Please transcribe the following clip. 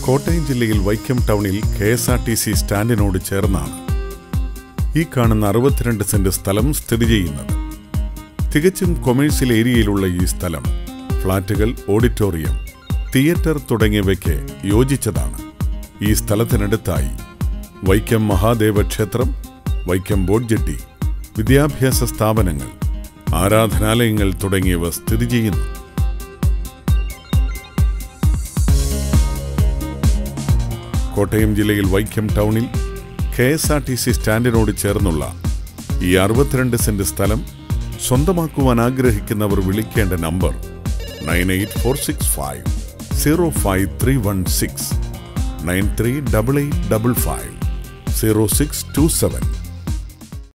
കോട്ടയം ജില്ലയിൽ വൈക്കം ടൗണിൽ K S R T C സ്റ്റാൻഡിനോട് ചേർന്നാണ് ഈ കാണുന്ന അറുപത്തിരണ്ട് സെന്റ് സ്ഥലം സ്ഥിതി ചെയ്യുന്നത് തികച്ചും കൊമേഴ്സ്യൽ ഏരിയയിലുള്ള ഈ സ്ഥലം ഫ്ളാറ്റുകൾ ഓഡിറ്റോറിയം തിയേറ്റർ തുടങ്ങിയവയ്ക്ക് യോജിച്ചതാണ് ഈ സ്ഥലത്തിനടുത്തായി വൈക്കം മഹാദേവ ക്ഷേത്രം വൈക്കം ബോട്ട് ജെട്ടി വിദ്യാഭ്യാസ സ്ഥാപനങ്ങൾ ആരാധനാലയങ്ങൾ തുടങ്ങിയവ സ്ഥിതി ചെയ്യുന്നു കോട്ടയം ജില്ലയിൽ വൈക്കം ടൗണിൽ K S R T C സ്റ്റാൻഡിനോട് ചേർന്നുള്ള ഈ അറുപത്തിരണ്ട് സെന്റ് സ്ഥലം സ്വന്തമാക്കുവാൻ ആഗ്രഹിക്കുന്നവർ വിളിക്കേണ്ട number nine eight four six five zero five three one six nine three double eight double five zero six two seven